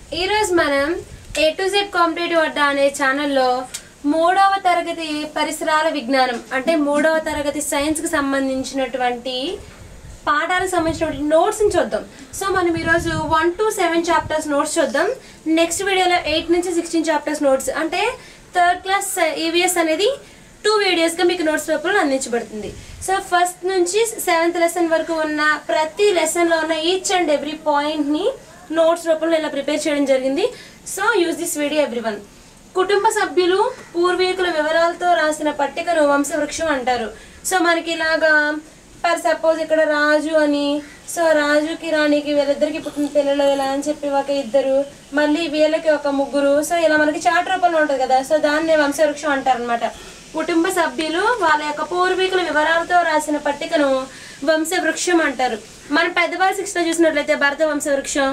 ఈరోజు మనం A to Z competitive Adda అనే ఛానల్లో మూడవ తరగతి పరిసరాల విజ్ఞానం అంటే మూడవ తరగతి సైన్స్కి సంబంధించినటువంటి పాఠాలకు సంబంధించినటువంటి నోట్స్ని చూద్దాం సో మనం ఈరోజు one to seven chapters notes చూద్దాం నెక్స్ట్ వీడియోలో ఎయిట్ నుంచి సిక్స్టీన్ చాప్టర్స్ నోట్స్ అంటే థర్డ్ క్లాస్ ఈవీఎస్ అనేది టూ వీడియోస్గా మీకు నోట్స్ రూపంలో అందించబడుతుంది సో ఫస్ట్ నుంచి సెవెంత్ లెసన్ వరకు ఉన్న ప్రతి లెసన్లో ఉన్న ఈచ్ అండ్ ఎవ్రీ పాయింట్ని నోట్స్ రూపంలో ఇలా ప్రిపేర్ చేయడం జరిగింది so use this video every one కుటుంబ సభ్యులు పూర్వీకుల వివరాలతో రాసిన పట్టికను వంశవృక్షం అంటారు సో మనకి ఇలాగా ఫర్ సపోజ్ ఇక్కడ రాజు అని సో రాజుకి రాణికి వీళ్ళిద్దరికి పుట్టిన పిల్లలు ఇలా అని చెప్పి ఒక ఇద్దరు మళ్ళీ వీళ్ళకి ఒక ముగ్గురు సో ఇలా మనకి చార్ట్ రూపంలో ఉంటుంది కదా సో దాన్ని వంశవృక్షం అంటారు అనమాట కుటుంబ సభ్యులు వాళ్ళ యొక్క పూర్వీకుల వివరాలతో రాసిన పట్టికను వంశవృక్షం అంటారు మన పెద్దవారి శిక్షణ చూసినట్లయితే భరత వంశవృక్షం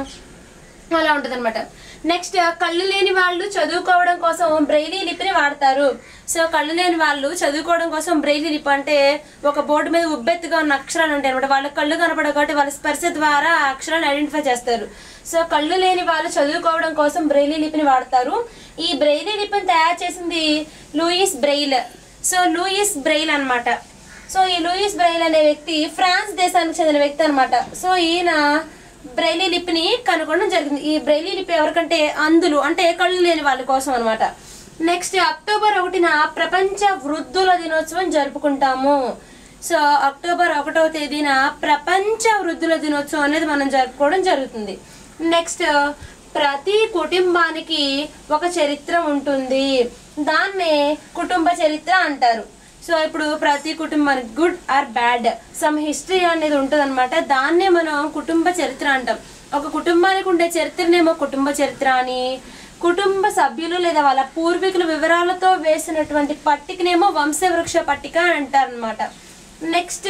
అలా ఉంటుంది అనమాట నెక్స్ట్ కళ్ళు లేని వాళ్ళు చదువుకోవడం కోసం బ్రెయిలీ లిపిని వాడతారు సో కళ్ళు లేని వాళ్ళు చదువుకోవడం కోసం బ్రెయిలీ లిప్ అంటే ఒక బోర్డు మీద ఉబ్బెత్తుగా ఉన్న అక్షరాలు ఉంటాయి అనమాట వాళ్ళ కళ్ళు కనపడవు కాబట్టి వాళ్ళ స్పర్శ ద్వారా ఆ అక్షరాలు ఐడెంటిఫై చేస్తారు సో కళ్ళు లేని వాళ్ళు చదువుకోవడం కోసం బ్రెయిలీ లిపిని వాడతారు ఈ బ్రెయిలీ లిపిని తయారు చేసింది Louis Braille so Louis Braille అన్నమాట సో ఈ లూయిస్ బ్రెయిల్ అనే వ్యక్తి ఫ్రాన్స్ దేశానికి చెందిన వ్యక్తి అన్నమాట సో ఈయన బ్రెయిలీ లిపిని కనుగొనడం జరిగింది ఈ బ్రెయిలీ లిపి ఎవరికంటే అందులు అంటే కళ్ళు లేని వాళ్ళ కోసం అన్నమాట నెక్స్ట్ అక్టోబర్ ఒకటిన ప్రపంచ వృద్ధుల దినోత్సవం జరుపుకుంటాము సో అక్టోబర్ ఒకటవ తేదీన ప్రపంచ వృద్ధుల దినోత్సవం అనేది మనం జరుపుకోవడం జరుగుతుంది నెక్స్ట్ ప్రతి కుటుంబానికి ఒక చరిత్ర ఉంటుంది దాన్నే కుటుంబ చరిత్ర అంటారు సో ఇప్పుడు ప్రతి కుటుంబానికి good or bad some history అనేది ఉంటుంది అనమాట దాన్నే మనం కుటుంబ చరిత్ర అంటాం ఒక కుటుంబానికి ఉండే చరిత్రనేమో కుటుంబ చరిత్ర అని కుటుంబ సభ్యులు లేదా వాళ్ళ పూర్వీకుల వివరాలతో వేసినటువంటి పట్టికనేమో వంశవృక్ష పట్టిక అని అంటారనమాట నెక్స్ట్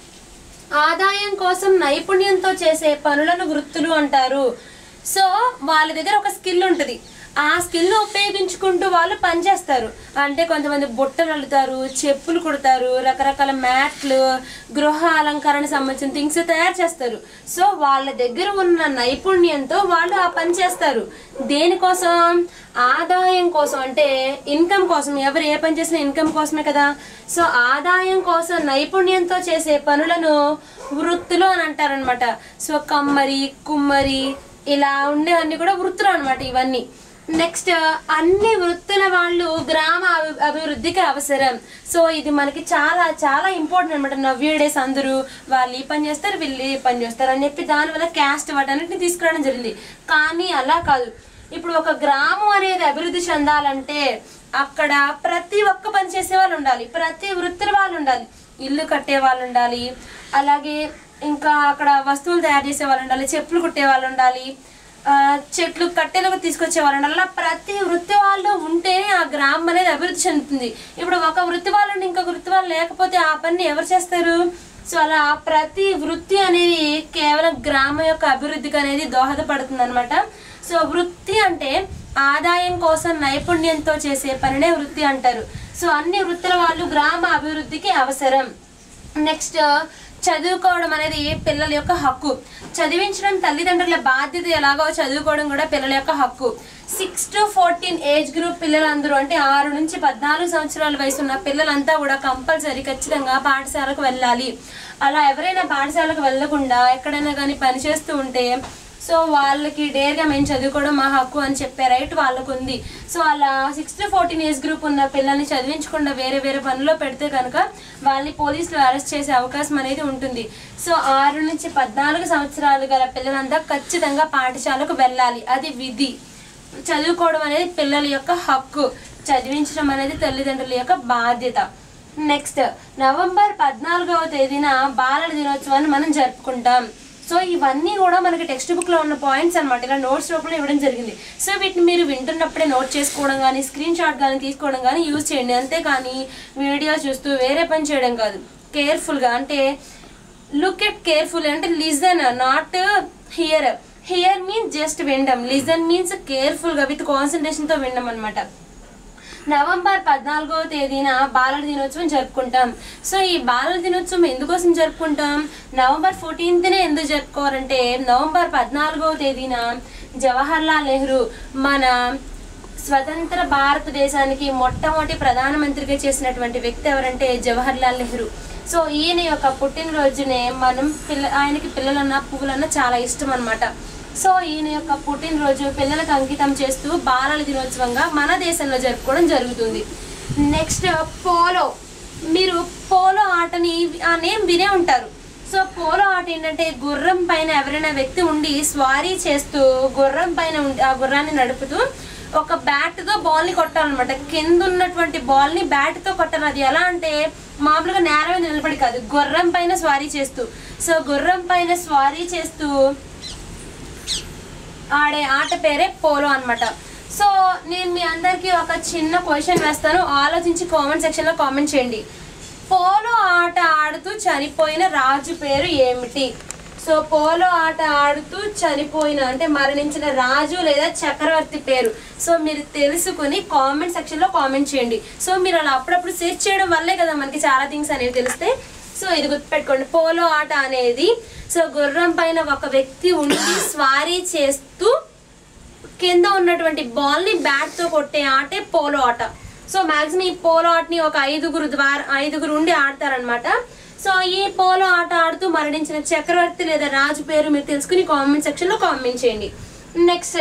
ఆదాయం కోసం నైపుణ్యంతో చేసే పనులను వృత్తులు అంటారు సో వాళ్ళ దగ్గర ఒక స్కిల్ ఉంటుంది ఆ స్కిల్ను ఉపయోగించుకుంటూ వాళ్ళు పనిచేస్తారు అంటే కొంతమంది బుట్టలు అల్లుతారు చెప్పులు కుడతారు రకరకాల మ్యాట్లు గృహ అలంకరణ సంబంధించిన థింగ్స్ తయారు చేస్తారు సో వాళ్ళ దగ్గర ఉన్న నైపుణ్యంతో వాళ్ళు ఆ పని చేస్తారు దేనికోసం ఆదాయం కోసం అంటే ఇన్కమ్ కోసం ఎవరు ఏ పని చేసినా ఇన్కమ్ కోసమే కదా సో ఆదాయం కోసం నైపుణ్యంతో చేసే పనులను వృత్తులు అని అంటారనమాట సో కమ్మరి కుమ్మరి ఇలా ఉండేవన్నీ కూడా వృత్తులు అనమాట ఇవన్నీ నెక్స్ట్ అన్ని వృత్తుల వాళ్ళు గ్రామ అభి- అభివృద్ధికి అవసరం సో ఇది మనకి చాలా చాలా ఇంపార్టెంట్ అనమాట నవ్యూ డేస్ అందరూ వాళ్ళు ఈ పని చేస్తారు వీళ్ళు ఈ పని చేస్తారు అని చెప్పి దానివల్ల క్యాస్ట్ వాటన్నిటిని తీసుకురావడం జరిగింది కానీ అలా కాదు ఇప్పుడు ఒక గ్రామం అనేది అభివృద్ధి చెందాలంటే అక్కడ ప్రతి ఒక్క పని చేసే వాళ్ళు ఉండాలి ప్రతి వృత్తుల వాళ్ళు ఉండాలి ఇల్లు కట్టే వాళ్ళు ఉండాలి అలాగే ఇంకా అక్కడ వస్తువులు తయారు చేసే వాళ్ళు ఉండాలి చెప్పులు కుట్టే వాళ్ళు ఉండాలి ఆ, చెట్లు కట్టెలకు తీసుకొచ్చే వాళ్ళు ఉండాలి అలా ప్రతి వృత్తి వాళ్ళు ఉంటేనే ఆ గ్రామం అనేది అభివృద్ధి చెందుతుంది ఇప్పుడు ఒక వృత్తి వాళ్ళు ఉండి ఇంకొక వృత్తి వాళ్ళు లేకపోతే ఆ పని ఎవరు చేస్తారు సో అలా ప్రతి వృత్తి అనేది కేవలం గ్రామం యొక్క అభివృద్ధికి అనేది దోహదపడుతుంది అనమాట సో వృత్తి అంటే ఆదాయం కోసం నైపుణ్యంతో చేసే పనినే వృత్తి అంటారు సో అన్ని వృత్తుల వాళ్ళు గ్రామ అభివృద్ధికి అవసరం నెక్స్ట్ చదువుకోవడం అనేది పిల్లల యొక్క హక్కు చదివించడం తల్లిదండ్రుల బాధ్యత ఎలాగో చదువుకోవడం కూడా పిల్లల యొక్క హక్కు six to fourteen age group పిల్లలందరూ అంటే ఆరు నుంచి పద్నాలుగు సంవత్సరాల వయసు ఉన్న పిల్లలంతా కూడా కంపల్సరీ ఖచ్చితంగా పాఠశాలకు వెళ్ళాలి అలా ఎవరైనా పాఠశాలకు వెళ్ళకుండా ఎక్కడైనా కానీ పని చేస్తూ ఉంటే సో వాళ్ళకి డేర్గా మేము చదువుకోవడం మా హక్కు అని చెప్పే రైట్ వాళ్ళకు ఉంది సో అలా six to fourteen years group ఉన్న పిల్లల్ని చదివించకుండా వేరే వేరే పనిలో పెడితే కనుక వాళ్ళని పోలీసులు అరెస్ట్ చేసే అవకాశం అనేది ఉంటుంది సో ఆరు నుంచి పద్నాలుగు సంవత్సరాలు గల పిల్లలంతా ఖచ్చితంగా పాఠశాలకు వెళ్ళాలి అది విధి చదువుకోవడం అనేది పిల్లల యొక్క హక్కు చదివించడం అనేది తల్లిదండ్రుల యొక్క బాధ్యత నెక్స్ట్ నవంబర్ పద్నాలుగవ తేదీన బాలల దినోత్సవాన్ని మనం జరుపుకుంటాం సో ఇవన్నీ కూడా మనకి టెక్స్ట్ బుక్లో ఉన్న పాయింట్స్ అనమాట ఇలా నోట్స్ రూపంలో ఇవ్వడం జరిగింది సో వీటిని మీరు వింటున్నప్పుడే నోట్ చేసుకోవడం కానీ స్క్రీన్ షాట్ కానీ తీసుకోవడం కానీ యూజ్ చేయండి అంతేకాని వీడియో చూస్తూ వేరే పని చేయడం కాదు కేర్ఫుల్గా అంటే లుక్ ఎట్ కేర్ఫుల్ అంటే listen not hear hear means just వినడం లిజన్ మీన్స్ కేర్ఫుల్గా విత్ కాన్సన్ట్రేషన్తో వినడం అనమాట నవంబర్ పద్నాలుగవ తేదీన బాలల దినోత్సవం జరుపుకుంటాం సో ఈ బాలల దినోత్సవం ఎందుకోసం జరుపుకుంటాం నవంబర్ ఫోర్టీన్త్నే ఎందుకు జరుపుకోవాలంటే నవంబర్ పద్నాలుగవ తేదీన జవహర్లాల్ నెహ్రూ మన స్వతంత్ర భారతదేశానికి మొట్టమొదటి ప్రధానమంత్రిగా చేసినటువంటి వ్యక్తి ఎవరంటే జవహర్లాల్ నెహ్రూ సో ఈయన యొక్క పుట్టినరోజునే మనం పిల్ల ఆయనకి పిల్లలన్న పువ్వులన్న చాలా ఇష్టం అన్నమాట సో ఈయన యొక్క పుట్టినరోజు పిల్లలకు అంకితం చేస్తూ బాలల దినోత్సవంగా మన దేశంలో జరుపుకోవడం జరుగుతుంది నెక్స్ట్ పోలో మీరు పోలో ఆటని ఆ నేమ్ వినే ఉంటారు సో పోలో ఆట ఏంటంటే గుర్రం పైన ఎవరైనా వ్యక్తి ఉండి స్వారీ చేస్తూ గుర్రం పైన ఉండి ఆ గుర్రాన్ని నడుపుతూ ఒక బ్యాట్ తో బాల్ ని కొట్టాలన్నమాట కింద ఉన్నటువంటి బాల్ ని బ్యాట్ తో కొట్టాలి అది ఎలా అంటే మామూలుగా నేల మీద నిలబడి కాదు గుర్రం పైన స్వారీ చేస్తూ సో గుర్రం పైన స్వారీ చేస్తూ ఆడే ఆట పేరే పోలో అన్నమాట సో నేను మీ అందరికీ ఒక చిన్న క్వశ్చన్ వేస్తాను ఆలోచించి కామెంట్ సెక్షన్లో కామెంట్ చేయండి పోలో ఆట ఆడుతూ చనిపోయిన రాజు పేరు ఏమిటి సో పోలో ఆట ఆడుతూ చనిపోయిన అంటే మరణించిన రాజు లేదా చక్రవర్తి పేరు సో మీరు తెలుసుకుని కామెంట్ సెక్షన్లో కామెంట్ చేయండి సో మీరు అలా అప్పుడప్పుడు సెర్చ్ చేయడం వల్లే కదా మనకి చాలా థింగ్స్ అనేవి తెలిస్తే సో ఇది గుర్తుపెట్టుకోండి పోలో ఆట అనేది సో గుర్రం పైన ఒక వ్యక్తి ఉండి స్వారీ చేస్తూ కింద ఉన్నటువంటి బాల్ ని బ్యాట్ తో కొట్టే ఆటే పోలో ఆట సో మాక్సిమం ఈ పోలో ఆటని ఒక ఐదుగురు ద్వారా ఐదుగురు ఉండి ఆడతారనమాట సో ఈ పోలో ఆట ఆడుతూ మరణించిన చక్రవర్తి లేదా రాజు పేరు మీరు తెలుసుకుని కామెంట్ సెక్షన్ లో కామెంట్ చేయండి నెక్స్ట్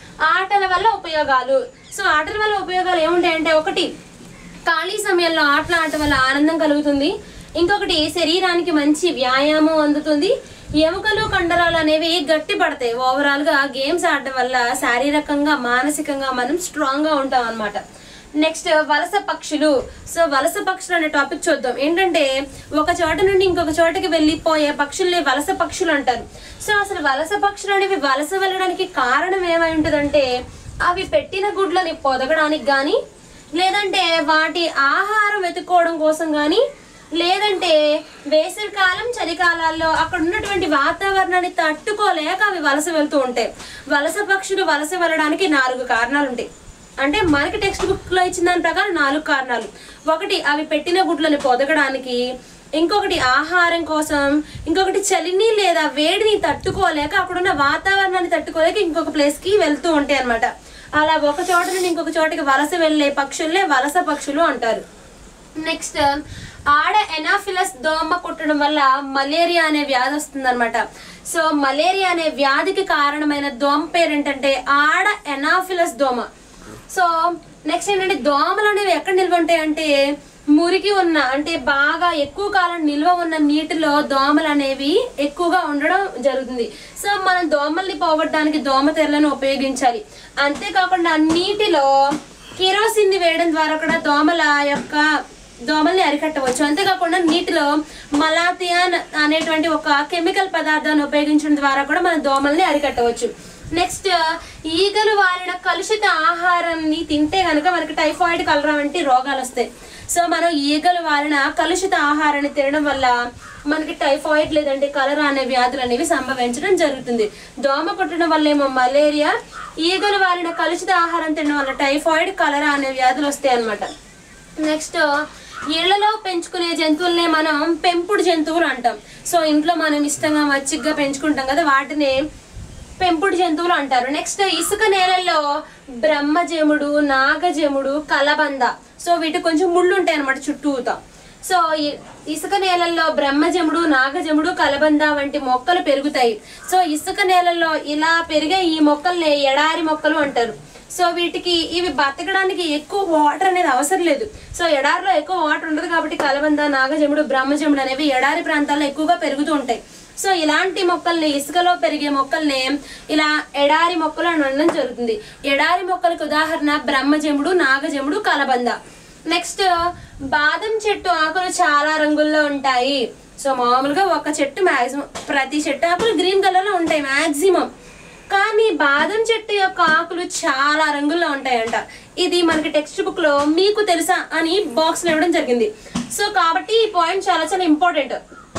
ఆటల వల్ల ఉపయోగాలు సో ఆటల వల్ల ఉపయోగాలు ఏముంటాయంటే ఒకటి ఖాళీ సమయంలో ఆటలు ఆడటం వల్ల ఆనందం కలుగుతుంది ఇంకొకటి శరీరానికి మంచి వ్యాయామం అందుతుంది ఎముకలు కండరాలు అనేవి గట్టి పడతాయి ఓవరాల్ గా గేమ్స్ ఆడటం వల్ల శారీరకంగా మానసికంగా మనం స్ట్రాంగ్ గా ఉంటాం అన్నమాట నెక్స్ట్ వలస పక్షులు సో వలస పక్షులు అనే టాపిక్ చూద్దాం ఏంటంటే ఒక చోట నుండి ఇంకొక చోటకి వెళ్ళిపోయే పక్షుల్ని వలస పక్షులు అంటారు సో అసలు వలస పక్షులు అనేవి వలస వెళ్ళడానికి కారణం ఏమై ఉంటుందంటే అవి పెట్టిన గుడ్లని పొదగడానికి కానీ లేదంటే వాటి ఆహారం వెతుక్కోవడం కోసం కానీ లేదంటే వేసవి కాలం చలికాలాల్లో అక్కడ ఉన్నటువంటి వాతావరణాన్ని తట్టుకోలేక అవి వలస వెళ్తూ ఉంటాయి వలస పక్షులు వలస వెళ్ళడానికి నాలుగు కారణాలు ఉంటాయి అంటే మనకి టెక్స్ట్ బుక్ లో ఇచ్చిన దాని ప్రకారం నాలుగు కారణాలు ఒకటి అవి పెట్టిన గుడ్లను పొదగడానికి ఇంకొకటి ఆహారం కోసం ఇంకొకటి చలిని లేదా వేడిని తట్టుకోలేక అక్కడున్న వాతావరణాన్ని తట్టుకోలేక ఇంకొక ప్లేస్ కి వెళ్తూ ఉంటాయి అన్నమాట అలా ఒక చోట నుండి ఇంకొక చోటకి వలస వెళ్ళే పక్షుల్నే వలస పక్షులు అంటారు నెక్స్ట్ ఆడ ఎనాఫిలస్ దోమ కుట్టడం వల్ల మలేరియా అనే వ్యాధి వస్తుంది సో మలేరియా అనే వ్యాధికి కారణమైన దోమ పేరు ఏంటంటే ఆడ ఎనాఫిలస్ దోమ సో నెక్స్ట్ ఏంటంటే దోమలు అనేవి ఎక్కడ నిల్వ ఉంటాయి అంటే మురికి ఉన్న అంటే బాగా ఎక్కువ కాలం నిల్వ ఉన్న నీటిలో దోమలు అనేవి ఎక్కువగా ఉండడం జరుగుతుంది సో మనం దోమల్ని పోగొట్టడానికి దోమ తెరలను ఉపయోగించాలి అంతేకాకుండా నీటిలో కిరోసిన్ ని వేయడం ద్వారా కూడా దోమల యొక్క దోమల్ని అరికట్టవచ్చు అంతేకాకుండా నీటిలో మలాథియాన్ అనేటువంటి ఒక కెమికల్ పదార్థాన్ని ఉపయోగించడం ద్వారా కూడా మనం దోమల్ని అరికట్టవచ్చు నెక్స్ట్ ఈగలు వారిన కలుషిత ఆహారాన్ని తింటే కనుక మనకి టైఫాయిడ్ కలరా వంటి రోగాలు వస్తాయి సో మనం ఈగలు వారిన కలుషిత ఆహారాన్ని తినడం వల్ల మనకి టైఫాయిడ్ లేదంటే కలరా అనే వ్యాధులు అనేవి సంభవించడం జరుగుతుంది దోమ కొట్టడం వల్ల ఏమో మలేరియా ఈగలు వారిన కలుషిత ఆహారం తినడం వల్ల టైఫాయిడ్ కలరా అనే వ్యాధులు వస్తాయి అన్నమాట నెక్స్ట్ ఇళ్లలో పెంచుకునే జంతువులనే మనం పెంపుడు జంతువులు అంటాం సో ఇంట్లో మనం ఇష్టంగా మచ్చిగ్గా పెంచుకుంటాం కదా వాటిని పెంపుడు జంతువులు అంటారు నెక్స్ట్ ఇసుక నేలల్లో బ్రహ్మజముడు నాగజముడు కలబంద సో వీటికి కొంచెం ముళ్ళు ఉంటాయి అనమాట చుట్టూతా సో ఈ- ఇసుక నేలల్లో బ్రహ్మజముడు నాగజముడు కలబంద వంటి మొక్కలు పెరుగుతాయి సో ఇసుక నేలల్లో ఇలా పెరిగే ఈ మొక్కల్ని ఎడారి మొక్కలు అంటారు సో వీటికి ఇవి బతకడానికి ఎక్కువ వాటర్ అనేది అవసరం లేదు సో ఎడారిలో ఎక్కువ వాటర్ ఉండదు కాబట్టి కలబంద నాగజముడు బ్రహ్మజముడు అనేవి ఎడారి ప్రాంతాల్లో ఎక్కువగా పెరుగుతూ ఉంటాయి సో ఇలాంటి మొక్కల్ని ఇసుకలో పెరిగే మొక్కల్ని ఇలా ఎడారి మొక్కలు అని అనడం జరుగుతుంది ఎడారి మొక్కలకు ఉదాహరణ బ్రహ్మజముడు నాగజముడు కలబంద నెక్స్ట్ బాదం చెట్టు ఆకులు చాలా రంగుల్లో ఉంటాయి సో మామూలుగా ఒక చెట్టు మాక్సిమం ప్రతి చెట్టు ఆకులు గ్రీన్ కలర్ లో ఉంటాయి మాక్సిమం కానీ బాదం చెట్టు యొక్క ఆకులు చాలా రంగుల్లో ఉంటాయంట ఇది మనకి టెక్స్ట్ బుక్ లో మీకు తెలుసా అని బాక్స్ లో ఇవ్వడం జరిగింది సో కాబట్టి ఈ పాయింట్ చాలా చాలా ఇంపార్టెంట్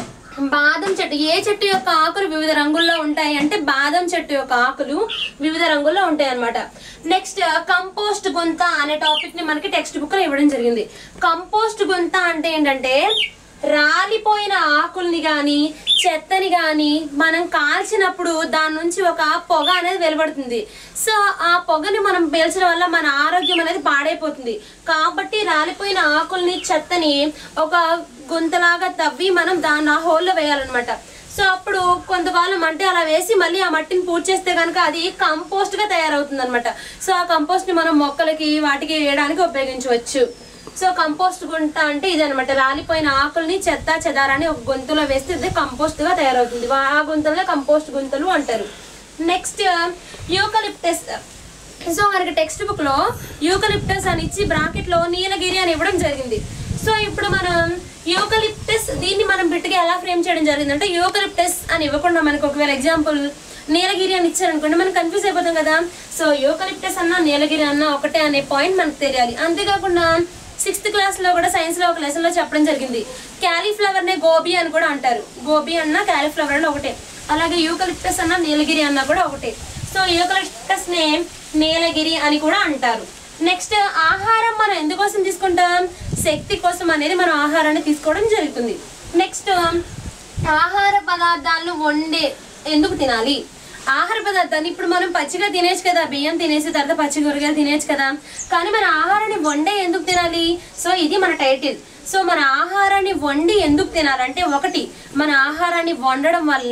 బాదం చెట్టు ఏ చెట్టు యొక్క ఆకులు వివిధ రంగుల్లో ఉంటాయి అంటే బాదం చెట్టు యొక్క ఆకులు వివిధ రంగుల్లో ఉంటాయి అన్నమాట నెక్స్ట్ కంపోస్ట్ గుంత అనే టాపిక్ ని మనకి టెక్స్ట్ బుక్ లో ఇవ్వడం జరిగింది కంపోస్ట్ గుంత అంటే ఏంటంటే రాలిపోయిన ఆకుల్ని కానీ చెత్తని కానీ మనం కాల్చినప్పుడు దాని నుంచి ఒక పొగ అనేది వెలువడుతుంది సో ఆ పొగని మనం పీల్చడం వల్ల మన ఆరోగ్యం అనేది పాడైపోతుంది కాబట్టి రాలిపోయిన ఆకుల్ని చెత్తని ఒక గుంతలాగా తవ్వి మనం దాన్ని ఆ హోల్లో వేయాలన్నమాట సో అప్పుడు కొంతకాలం అంటే అలా వేసి మళ్ళీ ఆ మట్టిని పూర్తి చేస్తే కనుక అది కంపోస్ట్ గా తయారవుతుంది అనమాట సో ఆ కంపోస్ట్ ని మనం మొక్కలకి వాటికి వేయడానికి ఉపయోగించవచ్చు సో కంపోస్ట్ గుంట అంటే ఇదనమాట రాలిపోయిన ఆకుల్ని చెత్త చెదారాన్ని ఒక గుంతలో వేస్తే ఇది కంపోస్ట్ గా తయారవుతుంది ఆ గుంతలనే కంపోస్ట్ గుంతలు అంటారు నెక్స్ట్ యూకలిప్టస్ సో మనకి టెక్స్ట్ బుక్ లో యూకలిప్టస్ అని ఇచ్చి బ్రాకెట్ లో నీలగిరి అని ఇవ్వడం జరిగింది సో ఇప్పుడు మనం యూకలిప్టస్ దీన్ని మనం బిట్టుగా ఎలా ఫ్రేమ్ చేయడం జరిగింది అంటే యూకలిప్టస్ అని ఇవ్వకుండా మనకు ఒకవేళ ఎగ్జాంపుల్ నీలగిరి అని ఇచ్చారనుకోండి మనం కన్ఫ్యూజ్ అయిపోతాం కదా సో యూకలిప్టస్ అన్న నీలగిరి అన్న ఒకటే అనే పాయింట్ మనకు తెలియాలి అంతేకాకుండా సిక్స్త్ క్లాస్ లో కూడా సైన్స్ లో ఒక లెసన్ లో చెప్పడం జరిగింది క్యాలీఫ్లవర్ నే గోబీ అని కూడా అంటారు గోబీ అన్న క్యాలీఫ్లవర్ అన్న ఒకటే అలాగే యూకలిప్టస్ అన్న నీలగిరి అన్న కూడా ఒకటే సో యూకలిప్టస్ నే నీలగిరి అని కూడా అంటారు నెక్స్ట్ ఆహారం మనం ఎందుకోసం తీసుకుంటాం శక్తి కోసం అనేది మనం ఆహారాన్ని తీసుకోవడం జరుగుతుంది నెక్స్ట్ ఆహార పదార్థాలను వండే ఎందుకు తినాలి ఆహార పదార్థాన్ని ఇప్పుడు మనం పచ్చిగా తినేచ్చు కదా బియ్యం తినేసి తర్వాత పచ్చి కూరగాయలు తినేచ్చు కదా కానీ మన ఆహారాన్ని వండే ఎందుకు తినాలి సో ఇది మన టైటిల్ సో మన ఆహారాన్ని వండి ఎందుకు తినాలంటే ఒకటి మన ఆహారాన్ని వండడం వల్ల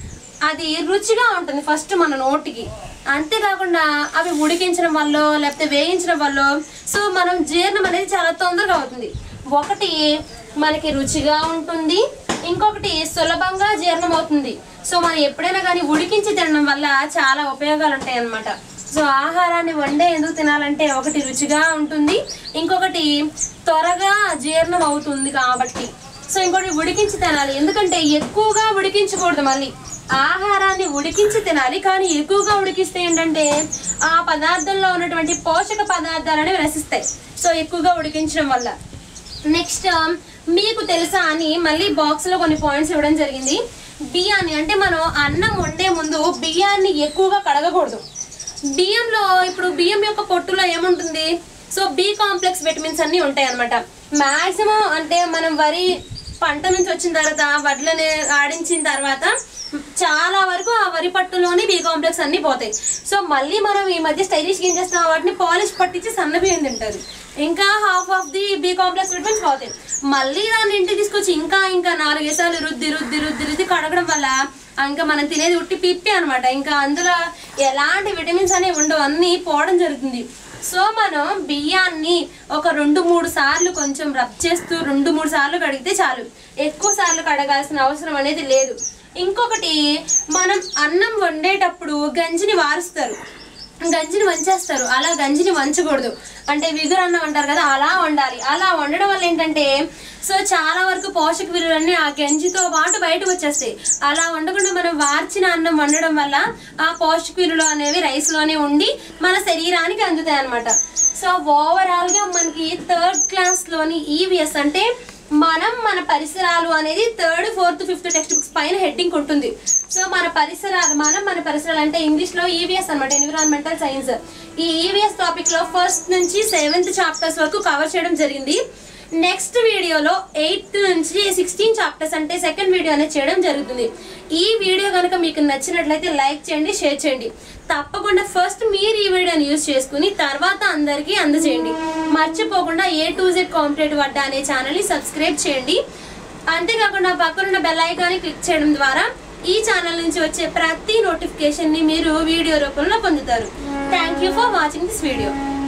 అది రుచిగా ఉంటుంది ఫస్ట్ మన నోటికి అంతేకాకుండా అవి ఉడికించడం వల్ల లేకపోతే వేయించడం వల్ల సో మనం జీర్ణం అనేది చాలా తొందరగా అవుతుంది ఒకటి మనకి రుచిగా ఉంటుంది ఇంకొకటి సులభంగా జీర్ణం అవుతుంది సో మనం ఎప్పుడైనా కానీ ఉడికించి తినడం వల్ల చాలా ఉపయోగాలు ఉంటాయి అన్నమాట సో ఆహారాన్ని వండే ఎందుకు తినాలంటే ఒకటి రుచిగా ఉంటుంది ఇంకొకటి త్వరగా జీర్ణం అవుతుంది కాబట్టి సో ఇంకోటి ఉడికించి తినాలి ఎందుకంటే ఎక్కువగా ఉడికించకూడదు మళ్ళీ ఆహారాన్ని ఉడికించి తినాలి కానీ ఎక్కువగా ఉడికిస్తే ఏంటంటే ఆ పదార్థంలో ఉన్నటువంటి పోషక పదార్థాలు అనేవి నశిస్తాయి సో ఎక్కువగా ఉడికించడం వల్ల నెక్స్ట్ మీకు తెలుసా అని మళ్ళీ బాక్స్ లో కొన్ని పాయింట్స్ ఇవ్వడం జరిగింది బియ్యాన్ని అంటే మనం అన్నం వండే ముందు బియ్యాన్ని ఎక్కువగా కడగకూడదు బియ్యంలో ఇప్పుడు బియ్యం యొక్క పొట్టులో ఏముంటుంది సో బి కాంప్లెక్స్ విటమిన్స్ అన్ని ఉంటాయి అనమాట మాక్సిమం అంటే మనం వరి పంట నుంచి వచ్చిన తర్వాత వడ్లని ఆడించిన తర్వాత చాలా వరకు ఆ వరి పట్టులోని బి కాంప్లెక్స్ అన్ని పోతాయి సో మళ్ళీ మనం ఈ మధ్య స్టైలిష్ ఏం చేస్తాం వాటిని పాలిష్ పట్టించి సన్న బియ్యం తింటారు ఇంకా half of the B complex vitamins పోతాయి మళ్ళీ దాన్ని ఇంటికి తీసుకొచ్చి ఇంకా ఇంకా నాలుగేసార్లు రుద్ది రుద్ది రుద్ది రుద్ది కడగడం వల్ల ఇంకా మనం తినేది ఉట్టి పిప్పి అనమాట ఇంకా అందులో ఎలాంటి విటమిన్స్ అనేవి ఉండవు అన్నీ పోవడం జరుగుతుంది సో మనం బియ్యాన్ని ఒక రెండు మూడు సార్లు కొంచెం రబ్ చేస్తూ రెండు మూడు సార్లు కడిగితే చాలు ఎక్కువ సార్లు కడగాల్సిన అవసరం అనేది లేదు ఇంకొకటి మనం అన్నం వండేటప్పుడు గంజిని వారుస్తారు గంజిని వంచేస్తారు అలా గంజిని వంచకూడదు అంటే విగురు అన్నం అంటారు కదా అలా వండాలి అలా వండడం వల్ల ఏంటంటే సో చాలా వరకు పోషక విలువలన్నీ ఆ గంజితో పాటు బయటకు వచ్చేస్తాయి అలా వండకుండా మనం వార్చిన అన్నం వండడం వల్ల ఆ పోషక విలువలు అనేవి రైస్ లోనే ఉండి మన శరీరానికి అందుతాయి అనమాట సో ఓవరాల్ గా మనకి థర్డ్ క్లాస్ లోని ఈవిఎస్ అంటే మనం మన పరిసరాలు అనేది third fourth fifth text books పైన హెడ్డింగ్ ఉంటుంది సో మన పరిసరాలు మనం మన పరిసరాలు అంటే ఇంగ్లీష్ లో ఈవీఎస్ అనమాట ఎన్విరాన్మెంటల్ సైన్స్ ఈ ఈవీఎస్ టాపిక్ లో ఫస్ట్ నుంచి సెవెంత్ చాప్టర్స్ వరకు కవర్ చేయడం జరిగింది నెక్స్ట్ వీడియోలో ఎయిత్ నుంచి సిక్స్టీన్ చాప్టర్స్ అంటే సెకండ్ వీడియో అనేది చేయడం జరుగుతుంది ఈ వీడియో కనుక మీకు నచ్చినట్లయితే లైక్ చేయండి షేర్ చేయండి తప్పకుండా ఫస్ట్ మీరు ఈ వీడియోని యూజ్ చేసుకుని తర్వాత అందరికీ అందజేయండి మర్చిపోకుండా A to Z competitive Adda అనే ఛానల్ని సబ్స్క్రైబ్ చేయండి అంతేకాకుండా పక్కనున్న బెల్ ఐకాన్ని క్లిక్ చేయడం ద్వారా ఈ ఛానల్ నుంచి వచ్చే ప్రతి నోటిఫికేషన్ ని మీరు వీడియో రూపంలో పొందుతారు thank you for watching this video